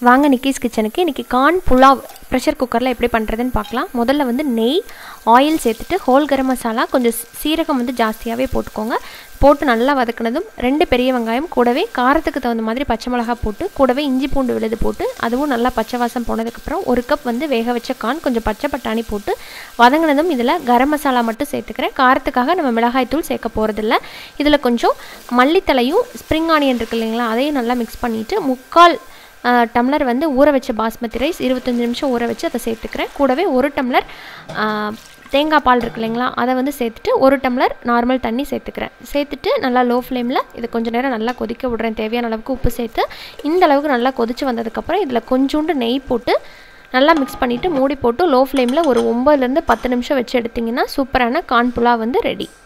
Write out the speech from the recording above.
வாங்க நிக்கீஸ் கிச்சனுக்கு இன்றைக்கி கார்ன் புலாவ் ப்ரெஷர் குக்கரில் எப்படி பண்ணுறதுன்னு பார்க்கலாம் முதல்ல வந்து நெய் ஆயில் சேர்த்துட்டு ஹோல் கரம் மசாலா கொஞ்சம் சீரகம் வந்து ஜாஸ்தியாகவே போட்டுக்கோங்க போட்டு நல்லா வதக்குனதும் ரெண்டு பெரிய வெங்காயம் கூடவே காரத்துக்கு தகுந்த மாதிரி பச்சை மிளகா போட்டு கூடவே இஞ்சி பூண்டு விழுது போட்டு அதுவும் நல்லா பச்சை வாசம் போனதுக்கப்புறம் ஒரு கப் வந்து வேக வச்ச கான் கொஞ்சம் பச்சை பட்டாணி போட்டு வதங்கினதும் இதில் கரம் மசாலா மட்டும் சேர்த்துக்கிறேன் காரத்துக்காக நம்ம மிளகாய் தூள் சேர்க்க போகிறதில்ல இதில் கொஞ்சம் மல்லித்தலையும் ஸ்ப்ரிங் ஆனியன் இருக்கு இல்லைங்களா அதையும் நல்லா மிக்ஸ் பண்ணிவிட்டு முக்கால் டம்ளர் வந்து ஊற வச்ச பாஸ்மதி ரைஸ் இருபத்தஞ்சி நிமிஷம் ஊற வச்சு அதை சேர்த்துக்கிறேன் கூடவே ஒரு டம்ளர் தேங்காய் பால் இருக்கு இல்லைங்களா அதை வந்து சேர்த்துட்டு ஒரு டம்ளர் நார்மல் தண்ணி சேர்த்துக்கிறேன் சேர்த்துட்டு நல்லா லோ ஃப்ளேமில் இது கொஞ்சம் நேரம் நல்லா கொதிக்க விட்றேன் தேவையான அளவுக்கு உப்பு சேர்த்து இந்த அளவுக்கு நல்லா கொதித்து வந்ததுக்கப்புறம் இதில் கொஞ்சோண்டு நெய் போட்டு நல்லா மிக்ஸ் பண்ணிவிட்டு மூடி போட்டு லோ ஃப்ளேமில் ஒரு ஒம்பதுலேருந்து பத்து நிமிஷம் வச்சு எடுத்திங்கன்னா சூப்பரான கார்ன் புலா வந்து ரெடி